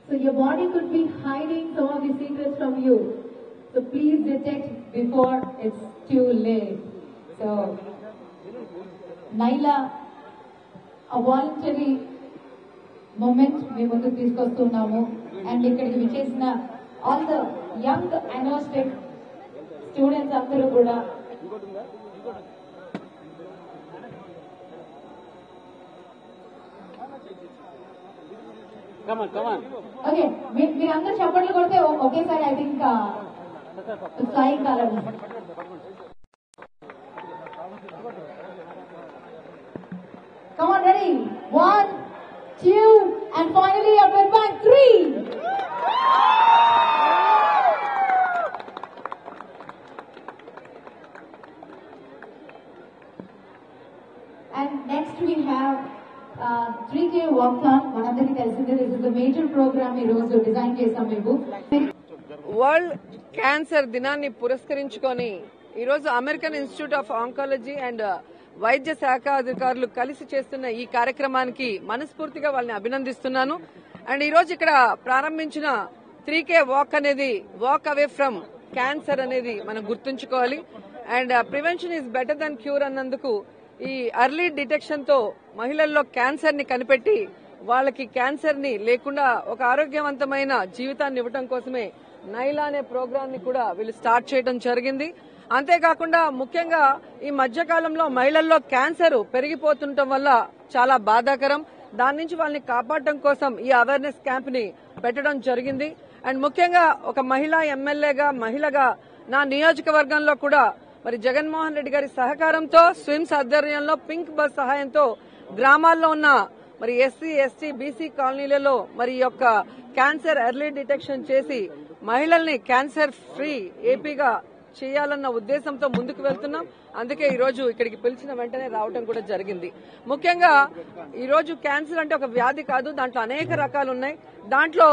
So your body could be hiding some of the secrets from you. So please detect before it's too late. So, Naila, a voluntary movement మీ ముందుకు తీసుకొస్తున్నాము and ఇక్కడికి విచ్చేసిన all the young agnostic students అందరూ కూడా కమాన్ come on okay మీరు అందరూ చప్పట్లు కొడితే ఒ- ఒకేసారి I think flying colour Come on, ready? One, two, and finally up and back three. And next we have uh, 3K Walkathon. మనందరికీ తెలిసిందే this is the major programme ఈ రోజు డిజైన్ చేసాం మేము వరల్డ్ క్యాన్సర్ దినాన్ని పురస్కరించుకొని ఈరోజు American institute of oncology and వైద్య శాఖ అధికారులు కలిసి చేస్తున్న ఈ కార్యక్రమానికి మనస్ఫూర్తిగా వాళ్ళని అభినందిస్తున్నాను అండ్ ఈ రోజు ఇక్కడ ప్రారంభించిన త్రీ కే వాక్ అనేది వాక్ అవే ఫ్రమ్ క్యాన్సర్ అనేది మనం గుర్తుంచుకోవాలి and prevention is better than cure అన్నందుకు ఈ అర్లీ డిటెక్షన్ తో మహిళల్లో క్యాన్సర్ ని కనిపెట్టి వాళ్ళకి క్యాన్సర్ ని లేకుండా ఒక ఆరోగ్యవంతమైన జీవితాన్ని ఇవ్వటం కోసమే నైలా అనే ప్రోగ్రామ్ ని కూడా వీళ్ళు స్టార్ట్ చేయడం జరిగింది అంతేకాకుండా ముఖ్యంగా ఈ మధ్య కాలంలో మహిళల్లో క్యాన్సర్ పెరిగిపోతుండటం వల్ల చాలా బాధాకరం దాని నుంచి వాళ్ళని కాపాడటం కోసం ఈ అవేర్నెస్ క్యాంప్ ని పెట్టడం జరిగింది అండ్ ముఖ్యంగా ఒక మహిళా ఎమ్మెల్యేగా మహిళగా నా నియోజకవర్గంలో కూడా మరి జగన్మోహన్ రెడ్డి గారి సహకారంతో స్విమ్స్ ఆధ్వర్యంలో పింక్ బస్ సహాయంతో గ్రామాల్లో ఉన్న మరి ఎస్సీ ఎస్టీ బీసీ కాలనీలలో మరి ఈ యొక్క క్యాన్సర్ ఎర్లీ డిటెక్షన్ చేసి మహిళల్ని క్యాన్సర్ ఫ్రీ ఏపీగా చేయాలన్న ఉద్దేశంతో ముందుకు వెళ్తున్నాం అందుకే ఈ రోజు ఇక్కడికి పిలిచిన వెంటనే రావడం కూడా జరిగింది ముఖ్యంగా ఈ రోజు క్యాన్సర్ అంటే ఒక వ్యాధి కాదు దాంట్లో అనేక రకాలు ఉన్నాయి దాంట్లో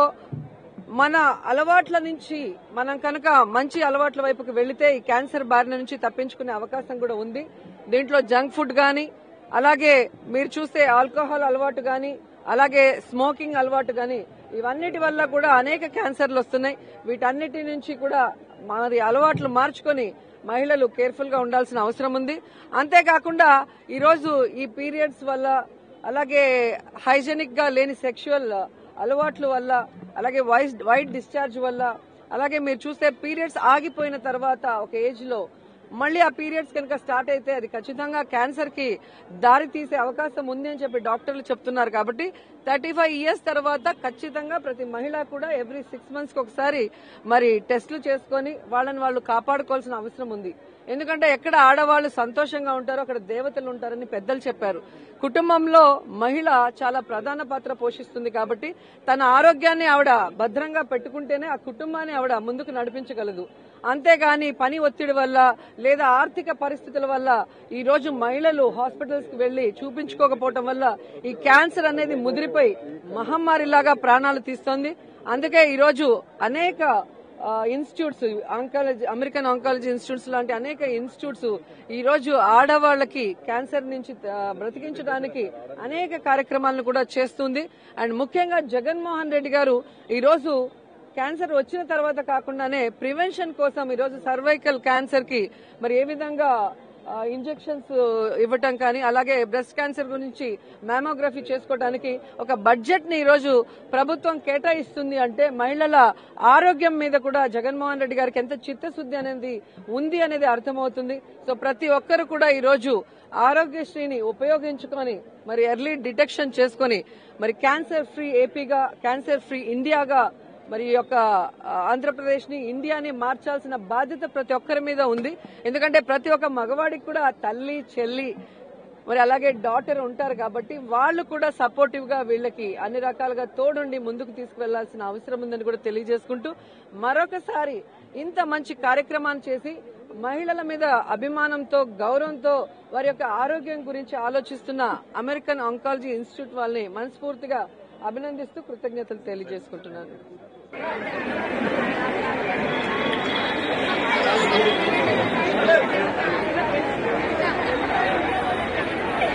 మన అలవాట్ల నుంచి మనం కనుక మంచి అలవాట్ల వైపుకి వెళితే ఈ క్యాన్సర్ బారిన నుంచి తప్పించుకునే అవకాశం కూడా ఉంది దీంట్లో జంక్ ఫుడ్ గాని అలాగే మీరు చూస్తే ఆల్కహాల్ అలవాటు గాని అలాగే స్మోకింగ్ అలవాటు గాని ఇవన్నిటి వల్ల కూడా అనేక క్యాన్సర్లు వస్తున్నాయి వీటన్నిటి నుంచి కూడా మరి అలవాట్లు మార్చుకొని మహిళలు కేర్ఫుల్ గా ఉండాల్సిన అవసరం ఉంది అంతేకాకుండా ఈరోజు ఈ పీరియడ్స్ వల్ల అలాగే హైజెనిక్ గా లేని సెక్షువల్ అలవాట్ల వల్ల అలాగే వైస్ వైట్ డిశ్చార్జ్ వల్ల అలాగే మీరు చూస్తే పీరియడ్స్ ఆగిపోయిన తర్వాత ఒక ఏజ్ లో మళ్ళీ ఆ పీరియడ్స్ కనుక స్టార్ట్ అయితే అది ఖచ్చితంగా క్యాన్సర్ కి దారి తీసే అవకాశం ఉంది అని చెప్పి డాక్టర్లు చెప్తున్నారు కాబట్టి థర్టీ ఫైవ్ ఇయర్స్ తర్వాత ఖచ్చితంగా ప్రతి మహిళ కూడా ఎవ్రీ సిక్స్ మంత్స్ కి ఒకసారి మరి టెస్టులు చేసుకొని వాళ్ళని వాళ్ళు కాపాడుకోవాల్సిన అవసరం ఉంది ఎందుకంటే ఎక్కడ ఆడవాళ్ళు సంతోషంగా ఉంటారో అక్కడ దేవతలు ఉంటారని పెద్దలు చెప్పారు కుటుంబంలో మహిళ చాలా ప్రధాన పాత్ర పోషిస్తుంది కాబట్టి తన ఆరోగ్యాన్ని ఆవిడ భద్రంగా పెట్టుకుంటేనే ఆ కుటుంబాన్ని ఆవిడ ముందుకు నడిపించగలదు అంతేగాని పని ఒత్తిడి వల్ల లేదా ఆర్థిక పరిస్థితుల వల్ల ఈ రోజు మహిళలు హాస్పిటల్స్ కి వెళ్లి చూపించుకోకపోవటం వల్ల ఈ క్యాన్సర్ అనేది ముదిరిపోయి మహమ్మారిలాగా ప్రాణాలు తీస్తోంది అందుకే ఈ రోజు అనేక institutes oncology American oncology institutes లాంటి అనేక ఇన్స్టిట్యూట్స్ ఈ రోజు ఆడవాళ్లకి క్యాన్సర్ నుంచి ఆ, బ్రతికించడానికి అనేక కార్యక్రమాలను కూడా చేస్తుంది అండ్ ముఖ్యంగా జగన్మోహన్ రెడ్డి గారు ఈ రోజు క్యాన్సర్ వచ్చిన తర్వాత కాకుండానే ప్రివెన్షన్ కోసం ఈ రోజు సర్వైకల్ క్యాన్సర్ కి మరి ఏ విధంగా ఇంజెక్షన్స్ ఇవ్వటం కానీ అలాగే బ్రెస్ట్ క్యాన్సర్ గురించి మ్యామోగ్రఫీ చేసుకోవడానికి ఒక బడ్జెట్ ని ఈరోజు ప్రభుత్వం కేటాయిస్తుంది అంటే మహిళల ఆరోగ్యం మీద కూడా జగన్మోహన్ రెడ్డి గారికి ఎంత చిత్తశుద్ధి అనేది ఉంది అనేది అర్థమవుతుంది సో ప్రతి ఒక్కరు కూడా ఈరోజు ఆరోగ్యశ్రీని ఉపయోగించుకొని మరి ఎర్లీ డిటెక్షన్ చేసుకొని మరి క్యాన్సర్ ఫ్రీ ఏపీగా క్యాన్సర్ ఫ్రీ ఇండియాగా మరి ఈ యొక్క ఆంధ్రప్రదేశ్ ని ఇండియాని మార్చాల్సిన బాధ్యత ప్రతి ఒక్కరి మీద ఉంది ఎందుకంటే ప్రతి ఒక్క మగవాడికి కూడా తల్లి చెల్లి మరి అలాగే డాటర్ ఉంటారు కాబట్టి వాళ్ళు కూడా సపోర్టివ్ గా వీళ్ళకి అన్ని రకాలుగా తోడుండి ముందుకు తీసుకువెళ్లాల్సిన అవసరం ఉందని కూడా తెలియజేసుకుంటూ మరొకసారి ఇంత మంచి కార్యక్రమాన్ని చేసి మహిళల మీద అభిమానంతో గౌరవంతో వారి యొక్క ఆరోగ్యం గురించి ఆలోచిస్తున్న అమెరికన్ ఆంకాలజీ ఇన్స్టిట్యూట్ వాళ్ళని మనస్ఫూర్తిగా అభినందిస్తూ కృతజ్ఞతలు తెలియజేసుకుంటున్నాను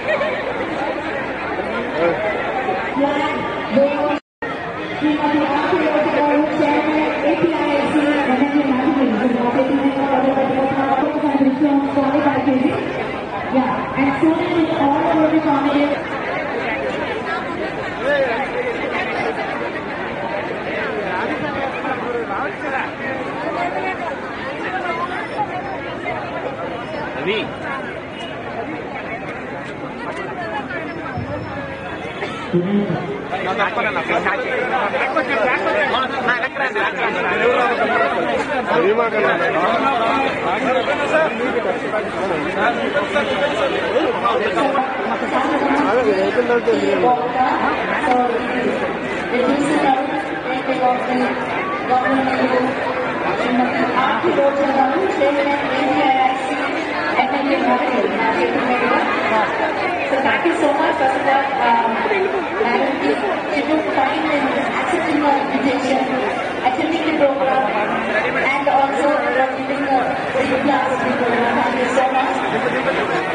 శ్రీమతి ఆశ So thank you so much, first of all, um, Madam, she took time in accepting our invitation, attending the program, and also for giving a big class to the program. Thank you so much.